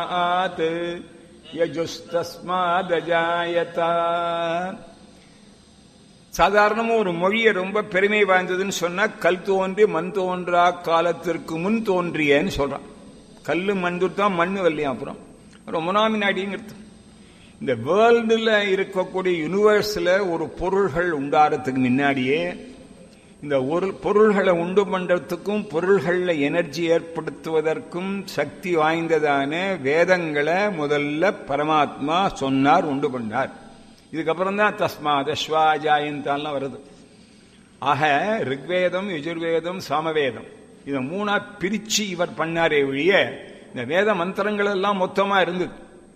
ஆத் யஜுஸ்தஸ்மாதஜாயத சாதாரணமா ஒரு மொழியை ரொம்ப பெருமை வாய்ந்ததுன்னு சொன்னா கல் தோன்றி மண் தோன்றா காலத்திற்கு முன் தோன்றியன்னு சொல்றான் கல்லு மண் தான் மண்ணு வரலையா அப்புறம் ரொம்ப நாமினாடிங்கிறது இந்த வேர்ல்டுல இருக்கக்கூடிய யூனிவர்ஸ்ல ஒரு பொருள்கள் உண்டாறதுக்கு முன்னாடியே இந்த ஒரு பொருள்களை உண்டு பண்றதுக்கும் பொருள்கள்ல எனர்ஜி ஏற்படுத்துவதற்கும் சக்தி வாய்ந்ததான வேதங்களை முதல்ல பரமாத்மா சொன்னார் உண்டு பண்ணார் இதுக்கப்புறம் தான் தஸ்மா தஸ்வாஜாயந்தான்லாம் வருது ஆக ரிக்வேதம் யஜுர்வேதம் சாமவேதம் இதை மூணா பிரிச்சு இவர் பண்ணாரே ஒழிய இந்த வேத மந்திரங்கள் எல்லாம் மொத்தமா இருந்தது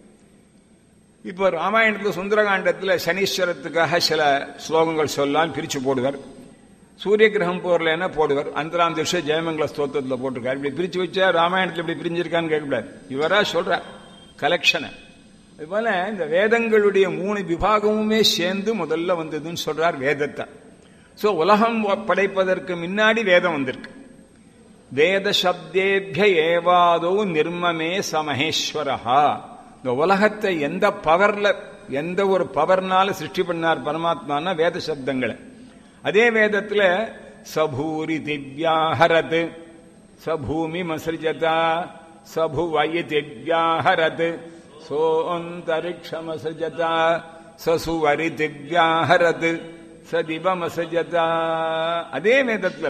இப்போ ராமாயணத்தில் சுந்தரகாண்டத்தில் சனீஸ்வரத்துக்காக சில ஸ்லோகங்கள் சொல்லலாம் பிரிச்சு போடுவார் சூரிய கிரகம் போர்ல என்ன போடுவார் அந்தராம் திஷ ஜெயமங்கல ஸ்தோத்திரத்தில் போட்டிருக்காரு இப்படி பிரிச்சு வச்சா ராமாயணத்தில் இப்படி பிரிஞ்சிருக்கான்னு கேட்கக்கூடாது இவரா சொல்றார் கலெக்ஷனை அதுபோல இந்த வேதங்களுடைய மூணு விபாகமுமே சேர்ந்து முதல்ல வந்ததுன்னு சொல்றார் வேதத்தை சோ உலகம் படைப்பதற்கு முன்னாடி வேதம் வந்திருக்கு வேத சப்தேபிய ஏவாதோ நிர்மமே சமஹேஸ்வரஹா இந்த உலகத்தை எந்த பவர்ல எந்த ஒரு பவர்னால சிருஷ்டி பண்ணார் பரமாத்மானா வேத சப்தங்களை அதே வேதத்துல சபூரி திவ்யாஹரத் சபூமி மசிருஜதா சபுவயி திவ்யாஹரத் சோந்தரிக்ஷமசஜதா சசுவரி திவ்யாஹரத் சதிவமசஜதா அதே வேதத்துல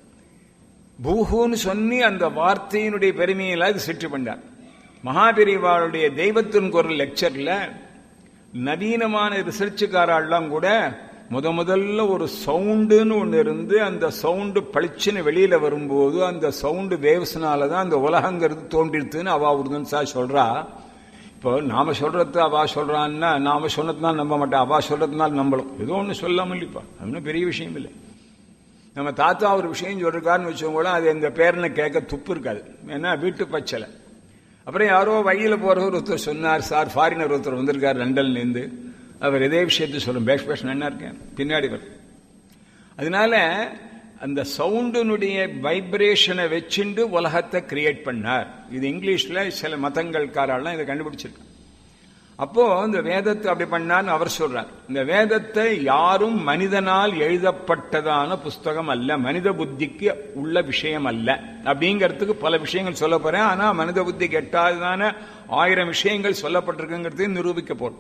பூஹூன்னு சொல்லி அந்த வார்த்தையினுடைய பெருமையில அது சிற்று பண்ணார் மகாபெரிவாளுடைய தெய்வத்தின் குரல் லெக்சர்ல நவீனமான ரிசர்ச்சுக்காரெல்லாம் கூட முத முதல்ல ஒரு சவுண்டுன்னு ஒன்று இருந்து அந்த சவுண்டு பளிச்சுன்னு வெளியில வரும்போது அந்த சவுண்டு வேவ்ஸ்னால தான் அந்த உலகங்கிறது தோன்றிடுதுன்னு அவா உருதுன்னு சார் சொல்றா இப்போ நாம சொல்றது அவா சொல்றான்னா நாம சொன்னதுனால நம்ப மாட்டா அவா சொல்றதுனால நம்பலாம் ஏதோ ஒன்று சொல்லாம இல்லைப்பா அது பெரிய விஷயம் இல்லை நம்ம தாத்தா ஒரு விஷயம் சொல்றாருன்னு வச்சவங்க அது எங்க பேரனை கேட்க துப்பு இருக்காது ஏன்னா வீட்டு பச்சலை அப்புறம் யாரோ வழியில் போறவர் ஒருத்தர் சொன்னார் சார் ஃபாரினர் ஒருத்தர் வந்திருக்கார் லண்டன்லேருந்து அவர் இதே விஷயத்தை சொல்லும் பேஷ் பேஷ் என்ன இருக்கேன் பின்னாடி வரும் அதனால அந்த சவுண்டினுடைய வைப்ரேஷனை வச்சுண்டு உலகத்தை கிரியேட் பண்ணார் இது இங்கிலீஷ்ல சில மதங்கள்காரெல்லாம் இதை கண்டுபிடிச்சிருக்கு அப்போ இந்த வேதத்தை அப்படி பண்ணான்னு அவர் சொல்றார் இந்த வேதத்தை யாரும் மனிதனால் எழுதப்பட்டதான புஸ்தகம் அல்ல மனித புத்திக்கு உள்ள விஷயம் அல்ல அப்படிங்கிறதுக்கு பல விஷயங்கள் சொல்ல போறேன் ஆனா மனித புத்திக்கு எட்டாவதான ஆயிரம் விஷயங்கள் சொல்லப்பட்டிருக்குங்கிறது நிரூபிக்க போறோம்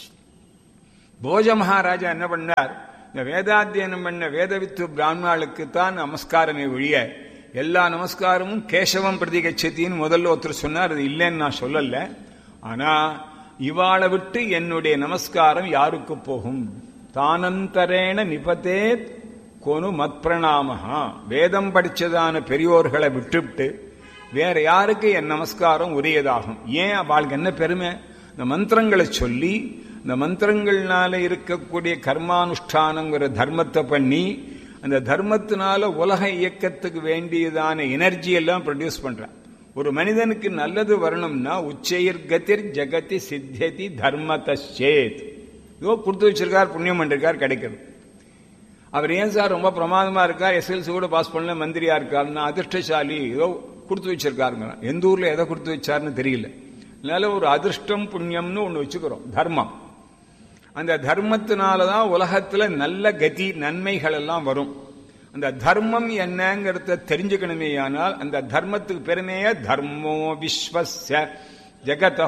போஜ மகாராஜா என்ன பண்ணார் இந்த வேதாத்தியனம் பண்ண வேதவித்து பிராமணாளுக்கு தான் நமஸ்காரமே ஒழிய எல்லா நமஸ்காரமும் கேசவம் பிரதிகச்சத்தின்னு முதல்ல ஒருத்தர் சொன்னார் அது இல்லைன்னு நான் சொல்லல ஆனா இவாளை விட்டு என்னுடைய நமஸ்காரம் யாருக்கு போகும் தானந்தரேன நிபதே கொனு மத்பிரணாமஹா வேதம் படிச்சதான பெரியோர்களை விட்டுவிட்டு வேற யாருக்கு என் நமஸ்காரம் உரியதாகும் ஏன் அவளுக்கு என்ன பெருமை இந்த மந்திரங்களை சொல்லி இந்த மந்திரங்கள்னால இருக்கக்கூடிய கர்மானுஷ்டானங்கிற தர்மத்தை பண்ணி அந்த தர்மத்தினால உலக இயக்கத்துக்கு வேண்டியதான எனர்ஜி எல்லாம் ப்ரொடியூஸ் பண்றேன் ஒரு மனிதனுக்கு நல்லது வரணும்னா உச்சையர் கதிர் ஜெகதி சித்தியதி தர்மத்தேத் இதோ கொடுத்து வச்சிருக்கார் புண்ணியம் பண்ணிருக்கார் கிடைக்கிறது அவர் ஏன் சார் ரொம்ப பிரமாதமா இருக்கார் எஸ்எல்சி கூட பாஸ் பண்ணல மந்திரியா இருக்காருன்னா அதிர்ஷ்டசாலி ஏதோ கொடுத்து வச்சிருக்காருங்க எந்த ஊர்ல எதை கொடுத்து வச்சாருன்னு தெரியல அதனால ஒரு அதிர்ஷ்டம் புண்ணியம்னு ஒன்று வச்சுக்கிறோம் தர்மம் அந்த தர்மத்தினாலதான் உலகத்துல நல்ல கதி நன்மைகள் எல்லாம் வரும் அந்த தர்மம் என்னங்கிறத தெரிஞ்சுக்கணுமே ஆனால் அந்த தர்மத்துக்கு பெருமைய தர்மோ விஸ்வச ஜெகத